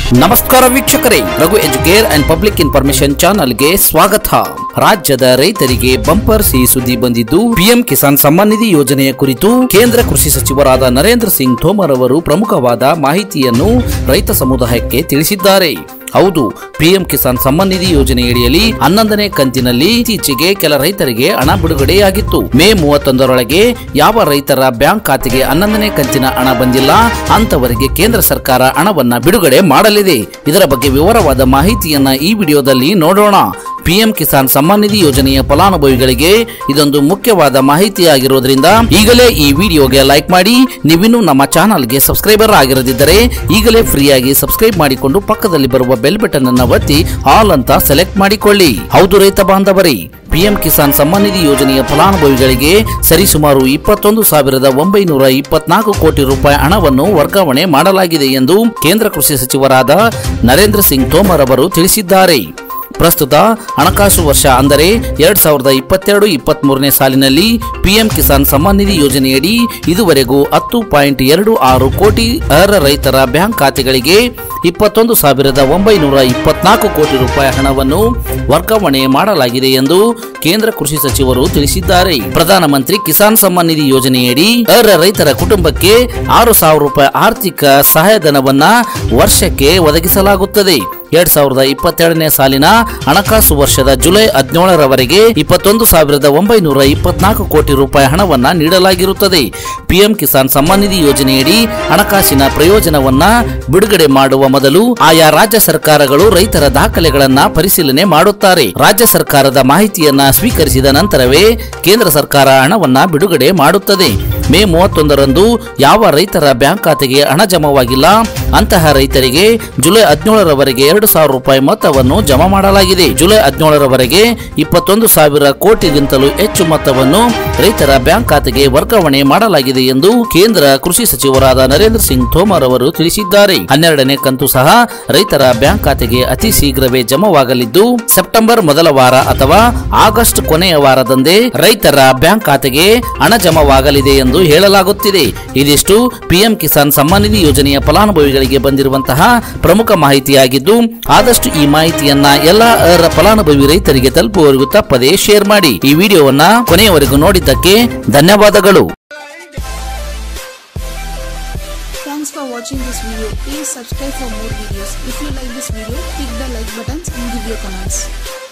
ನಮಸ್ಕಾರ ವೀಕ್ಷಕರೇ Raghu Educare and public information ಚಾನಲ್ಗೆ ಸ್ವಾಗತ ರಾಜ್ಯದ ರೈತರಿಗೆ ಬಂಪರ್ ಸಿಹಿ ಸುದ್ದಿ ಬಂದಿದ್ದು ಪಿಎಂ ಕಿಸಾನ್ ಸಮ್ಮಾನ್ ನಿಧಿ ಯೋಜನೆಯ ಕುರಿತು ಕೇಂದ್ರ ಕೃಷಿ ಸಚಿವರಾದ ನರೇಂದ್ರ ಸಿಂಗ್ ತೋಮರ್ ಅವರು ಪ್ರಮುಖವಾದ ಮಾಹಿತಿಯನ್ನು ರೈತ ಸಮುದಾಯಕ್ಕೆ ತಿಳಿಸಿದ್ದಾರೆ ಹೌದು ಪಿಎಂ ಕಿಸಾನ್ ಸಮ್ಮಾನ್ ನಿಧಿ ಯೋಜನೆಯಡಿಯಲ್ಲಿ ಹನ್ನೊಂದನೇ ಕಂತಿನಲ್ಲಿ ಇತ್ತೀಚೆಗೆ ಕೆಲ ರೈತರಿಗೆ ಹಣ ಬಿಡುಗಡೆಯಾಗಿತ್ತು ಮೇ ಮೂವತ್ತೊಂದರೊಳಗೆ ಯಾವ ರೈತರ ಬ್ಯಾಂಕ್ ಖಾತೆಗೆ ಹನ್ನೊಂದನೇ ಕಂತಿನ ಹಣ ಬಂದಿಲ್ಲ ಅಂತವರಿಗೆ ಕೇಂದ್ರ ಸರ್ಕಾರ ಹಣವನ್ನ ಬಿಡುಗಡೆ ಮಾಡಲಿದೆ ಇದರ ಬಗ್ಗೆ ವಿವರವಾದ ಮಾಹಿತಿಯನ್ನ ಈ ವಿಡಿಯೋದಲ್ಲಿ ನೋಡೋಣ ಪಿಎಂ ಕಿಸಾನ್ ಸಮ್ಮಾನ್ ನಿಧಿ ಯೋಜನೆಯ ಫಲಾನುಭವಿಗಳಿಗೆ ಇದೊಂದು ಮುಖ್ಯವಾದ ಮಾಹಿತಿಯಾಗಿರೋದ್ರಿಂದ ಈಗಲೇ ಈ ವಿಡಿಯೋಗೆ ಲೈಕ್ ಮಾಡಿ ನೀವಿನ್ನೂ ನಮ್ಮ ಚಾನಲ್ಗೆ ಸಬ್ಸ್ಕ್ರೈಬರ್ ಆಗಿರದಿದ್ದರೆ ಈಗಲೇ ಫ್ರೀಯಾಗಿ ಸಬ್ಸ್ಕ್ರೈಬ್ ಮಾಡಿಕೊಂಡು ಪಕ್ಕದಲ್ಲಿ ಬರುವ ಬೆಲ್ ಬಟನ್ ಅನ್ನ ಒತ್ತಿ ಆಲ್ ಅಂತ ಸೆಲೆಕ್ಟ್ ಮಾಡಿಕೊಳ್ಳಿ ಹೌದು ರೈತ ಬಾಂಧವರೇ ಪಿಎಂ ಕಿಸಾನ್ ಸಮ್ಮಾನ್ ನಿಧಿ ಯೋಜನೆಯ ಫಲಾನುಭವಿಗಳಿಗೆ ಸರಿಸುಮಾರು ಇಪ್ಪತ್ತೊಂದು ಸಾವಿರದ ಒಂಬೈನೂರ ಇಪ್ಪತ್ನಾಲ್ಕು ಕೋಟಿ ರೂಪಾಯಿ ಹಣವನ್ನು ವರ್ಗಾವಣೆ ಮಾಡಲಾಗಿದೆ ಎಂದು ಕೇಂದ್ರ ಕೃಷಿ ಸಚಿವರಾದ ನರೇಂದ್ರ ಸಿಂಗ್ ತೋಮರ್ ಅವರು ತಿಳಿಸಿದ್ದಾರೆ ಪ್ರಸ್ತುತ ಹಣಕಾಸು ವರ್ಷ ಅಂದರೆ ಎರಡ್ ಸಾವಿರದ ಇಪ್ಪತ್ತೆರಡು ಇಪ್ಪತ್ತ್ ಮೂರನೇ ಸಾಲಿನಲ್ಲಿ ಪಿಎಂ ಕಿಸಾನ್ ಸಮ್ಮಾನ್ ನಿಧಿ ಯೋಜನೆಯಡಿ ಇದುವರೆಗೂ ಹತ್ತು ಪಾಯಿಂಟ್ ಎರಡು ಆರು ಕೋಟಿ ಅರ್ಹ ರೈತರ ಬ್ಯಾಂಕ್ ಖಾತೆಗಳಿಗೆ ಇಪ್ಪತ್ತೊಂದು ಸಾವಿರದ ಒಂಬೈನೂರ ಇಪ್ಪತ್ನಾಲ್ಕು ಕೋಟಿ ರೂಪಾಯಿ ಹಣವನ್ನು ವರ್ಗಾವಣೆ ಮಾಡಲಾಗಿದೆ ಎಂದು ಕೇಂದ್ರ ಕೃಷಿ ಸಚಿವರು ತಿಳಿಸಿದ್ದಾರೆ ಪ್ರಧಾನಮಂತ್ರಿ ಕಿಸಾನ್ ಸಮ್ಮಾನ್ ನಿಧಿ ಯೋಜನೆಯಡಿ ಅರ್ಹ ರೈತರ ಕುಟುಂಬಕ್ಕೆ ಆರು ಸಾವಿರ ರೂಪಾಯಿ ಆರ್ಥಿಕ ಸಹಾಯಧನವನ್ನ ವರ್ಷಕ್ಕೆ ಒದಗಿಸಲಾಗುತ್ತದೆ ಎರಡ್ ಸಾವಿರದ ಇಪ್ಪತ್ತೆರಡನೇ ಸಾಲಿನ ಹಣಕಾಸು ವರ್ಷದ ಜುಲೈ ಹದಿನೇಳರವರೆಗೆ ಇಪ್ಪತ್ತೊಂದು ಸಾವಿರದ ಒಂಬೈನೂರ ಇಪ್ಪತ್ನಾಲ್ಕು ಕೋಟಿ ರೂಪಾಯಿ ಹಣವನ್ನ ನೀಡಲಾಗಿರುತ್ತದೆ ಪಿಎಂ ಕಿಸಾನ್ ಸಮ್ಮಾನ್ ನಿಧಿ ಯೋಜನೆಯಡಿ ಹಣಕಾಸಿನ ಪ್ರಯೋಜನವನ್ನ ಬಿಡುಗಡೆ ಮಾಡುವ ಮೊದಲು ಆಯಾ ರಾಜ್ಯ ಸರ್ಕಾರಗಳು ರೈತರ ದಾಖಲೆಗಳನ್ನ ಪರಿಶೀಲನೆ ಮಾಡುತ್ತಾರೆ ರಾಜ್ಯ ಸರ್ಕಾರದ ಮಾಹಿತಿಯನ್ನ ಸ್ವೀಕರಿಸಿದ ನಂತರವೇ ಕೇಂದ್ರ ಸರ್ಕಾರ ಹಣವನ್ನ ಬಿಡುಗಡೆ ಮಾಡುತ್ತದೆ ಮೇ ಮೂವತ್ತೊಂದರಂದು ಯಾವ ರೈತರ ಬ್ಯಾಂಕ್ ಖಾತೆಗೆ ಹಣ ಜಮವಾಗಿಲ್ಲ ಅಂತಹ ರೈತರಿಗೆ ಜುಲೈ ಹದಿನೇಳರವರೆಗೆ ಎರಡು ಸಾವಿರ ರೂಪಾಯಿ ಮೊತ್ತವನ್ನು ಜಮಾ ಮಾಡಲಾಗಿದೆ ಜುಲೈ ಹದಿನೇಳರವರೆಗೆ ಇಪ್ಪತ್ತೊಂದು ಸಾವಿರ ಕೋಟಿಗಿಂತಲೂ ಹೆಚ್ಚು ಮೊತ್ತವನ್ನು ರೈತರ ಬ್ಯಾಂಕ್ ಖಾತೆಗೆ ವರ್ಗಾವಣೆ ಮಾಡಲಾಗಿದೆ ಎಂದು ಕೇಂದ್ರ ಕೃಷಿ ಸಚಿವರಾದ ನರೇಂದ್ರ ಸಿಂಗ್ ತೋಮರ್ ಅವರು ತಿಳಿಸಿದ್ದಾರೆ ಹನ್ನೆರಡನೇ ಕಂತು ಸಹ ರೈತರ ಬ್ಯಾಂಕ್ ಖಾತೆಗೆ ಅತಿ ಶೀಘ್ರವೇ ಜಮವಾಗಲಿದ್ದು ಸೆಪ್ಟೆಂಬರ್ ಮೊದಲ ವಾರ ಅಥವಾ ಆಗಸ್ಟ್ ಕೊನೆಯ ವಾರದಂದೇ ರೈತರ ಬ್ಯಾಂಕ್ ಖಾತೆಗೆ ಹಣ ಜಮವಾಗಲಿದೆ ಎಂದು ಹೇಳಲಾಗುತ್ತಿದೆ ಇದಿಷ್ಟು ಪಿಎಂ ಕಿಸಾನ್ ಸಮ್ಮಾನ್ ನಿಧಿ ಯೋಜನೆಯ ಫಲಾನುಭವಿಗಳಿಗೆ ಬಂದಿರುವಂತಹ ಪ್ರಮುಖ ಮಾಹಿತಿಯಾಗಿದ್ದು ಆದಷ್ಟು ಈ ಮಾಹಿತಿಯನ್ನ ಎಲ್ಲಾ ಅರ್ಹ ಫಲಾನುಭವಿ ರೈತರಿಗೆ ತಲುಪುವವರೆಗೂ ತಪ್ಪದೇ ಶೇರ್ ಮಾಡಿ ಈ ವಿಡಿಯೋವನ್ನ ಕೊನೆಯವರೆಗೂ ನೋಡಿದ್ದಕ್ಕೆ ಧನ್ಯವಾದಗಳು Thanks for watching this video. Please subscribe for more videos. If you like this video, click the like buttons and give your comments.